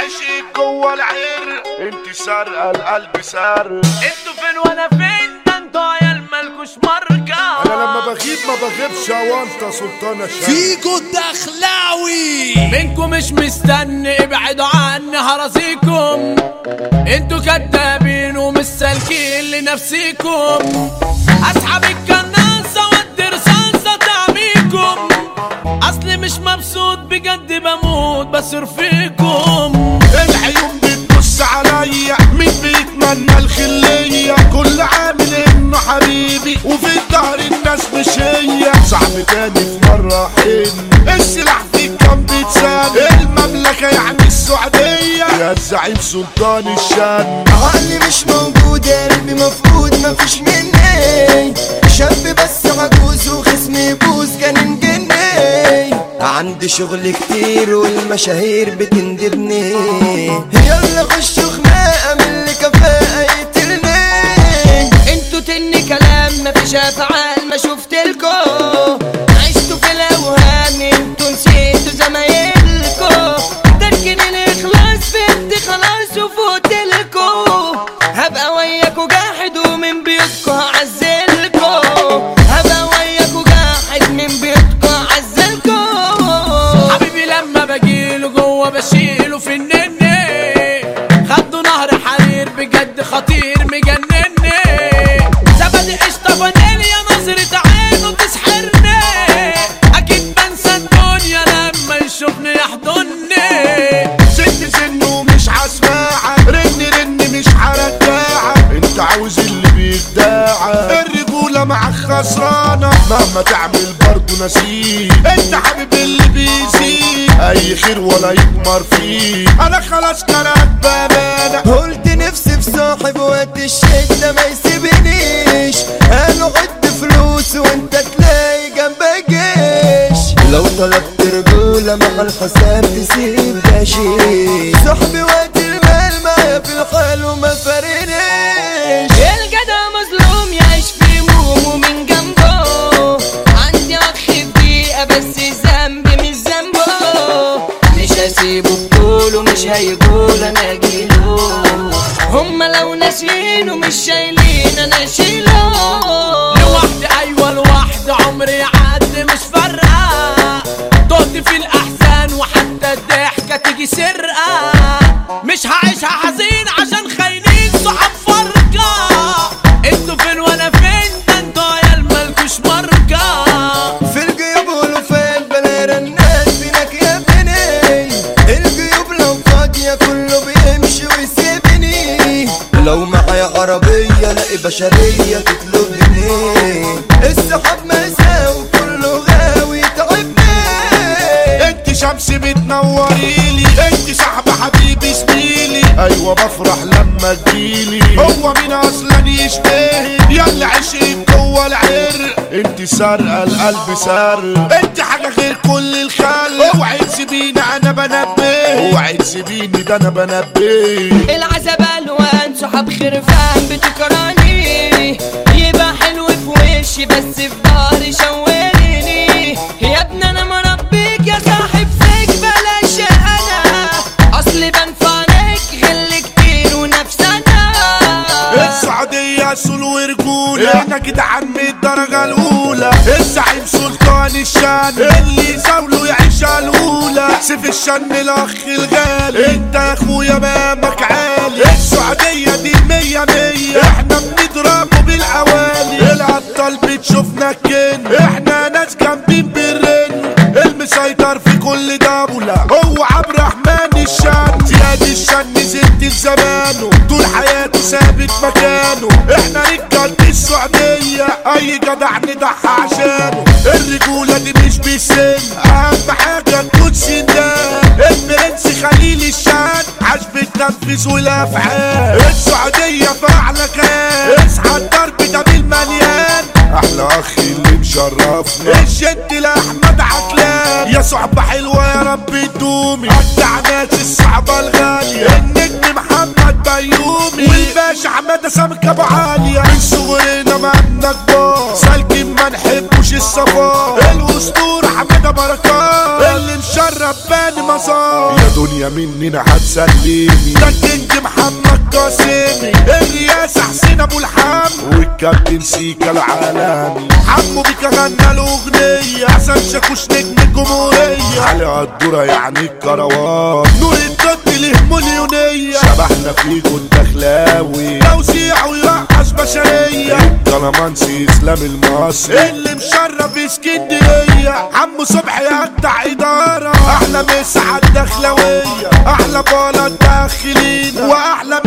عشق جوه العرق انت سارقه القلب سارق انتوا فين وانا فين ده انتوا عيال مالكوش ماركة انا لما بغيب ما بغيبش وانت سلطان الشام فيجو الدخلاوي منكم مش مستني ابعدوا عني هرازيكم انتوا كدابين ومش سالكين لنفسيكم اسحب الكناسة وادي رصاصة تعميكم اصلي مش مبسوط بجد بموت بصير فيكم العيون بتبص عليا مين بيتمنى الخلية كل عامل انه حبيبي وفي الظهر الناس مش هي صعب تاني في مرة حن السلاح فيك كان بيتسال المملكة يعني السعودية يا الزعيم سلطان الشام عقلي مش موجود قلبي مفقود مفيش مني شاب بس عجوز وخصمي يبوظ كان جني عندي شغل كتير والمشاهير بتندبني يلا خشوا خناقة من اللي كفاءة يقتلني انتوا تني كلام مفيش افعال ما شفتلكوا عشتوا في الاوهام انتوا نسيتوا زمايلكوا تركن الاخلاص فهمت خلاص وفوتلكوا هبقى وياكوا جاحد ومن بيوتكوا هعزلكوا هبقى وياكوا جاحد من بيوتكوا هعزلكوا حبيبي لما بجيله جوه بشيله في النني خدوا نهر حرير بجد خطير مجنني زبدي قشطة فانيليا نظرة عينه تسحرني أكيد بنسى الدنيا لما يشوفني يحضني سن سن ومش هسمعك رن رن مش هرجعك انت عاوز اللي بيدعك الرجولة معاك خسرانة مهما تعمل برضه نسيك انت حبيب اللي بيزيد اي خير ولا يكمر فيه انا خلاص كرهت بامانة قلت نفسي في صاحب وقت الشدة ما يسيبنيش انا عد فلوس وانت تلاقي جنبك جيش لو طلبت رجولة مع الحساب تسيب ده شيء صاحبي وقت المال معايا في الحال وما فارقنيش الجدع مظلوم يعيش في همومه من جنبه عندي اخ في دقيقة بس الذنب مش ذنبه مش هسيبه بطوله مش هيقول انا اجيله هما لو ناسيينه مش شايلين انا اشيله لوحدي أيوة لوحدي عمري يعدي مش فارقة تهت في الأحزان وحتى الضحكة تيجي سرقة مش هعيشها حزين عشان خاينين صحاب فرقة انتوا فين وانا فين ده انتوا عيال مالكوش ماركة في الجيوب والوفات بلا رنات فينك يا ابني الجيوب لو فاضية كله بيمشي ويسيبني لو معايا عربية لاقي بشرية تطلبني السحاب مأساة وكله غاوي تعبني انت شمس بتنوريلي انت صاحب حبيبي زميلي ايوه بفرح لما تجيلي هو مين اصلا يشبهني يلا عشق جوه العرق انت سارقه القلب سارق انت حاجه غير كل الخلق اوعي تسيبيني انا بنبه اوعي تسيبيني ده انا بنبه العذاب الوان صحاب خرفان بتكرهني يبقى حلو في وشي بس في ظهري شواليني يا ابني انا مربيك يا صاحب فيك بلاش انا اصلي بنفعنك غل كتير ونفسنا السعودية سول ورجولة احنا جدعان من الدرجة الأولى الزعيم سلطان الشان اللي زاوله يعيش الأولى سيف الشن الأخ الغالي انت يا اخويا مامك عالي السعودية دي مية مية احنا بنضربه بالأوالي الأبطال بتشوفنا كن احنا ناس جامدين بالرن المسيطر في كل دولة هو عبد الرحمن الشان زياد الشن زدت في زمانه طول حياته ثابت مكانه احنا رجالة السعودية اي جدع نضحى عشانه الرجولة دي مش بالسن اهم حاجة تكون سندان البرنس خليل الشان عاش بالتنفيذ والافعال السعودية فاعلة كان اصحى الضرب ده بالمليان احلى اخي اللي مشرفنا الجد لاحمد عكلان يا صحبة حلوة يا رب تدومي ابدع ناس الصعبة الغالية النجم محمد بيومي والباشا حمادة سمك ابو عالية من صغرنا ما عندنا كبار سالكين ما نحبوش الصفار الاسطورة حمادة بركات اللي مشرف باني مزار يا الدنيا مننا هتسلمني ده الكينج محمد قاسمي الرياس حسين ابو الحم والكابتن سيكا العالمي حمو بيكا غنى له اغنيه حسن شاكوش نجم الجمهوريه على الدوره يعني الكروان نور الضد له مليونيه شبحنا فيكو الدخلاوي توزيع ويرقص بشريه الكلامانسي اسلام المصري اللي مشرف اسكندريه عمو صبحي اجدع اداره احلى مسا على الدخلاويه احلى بلد داخلين واحلى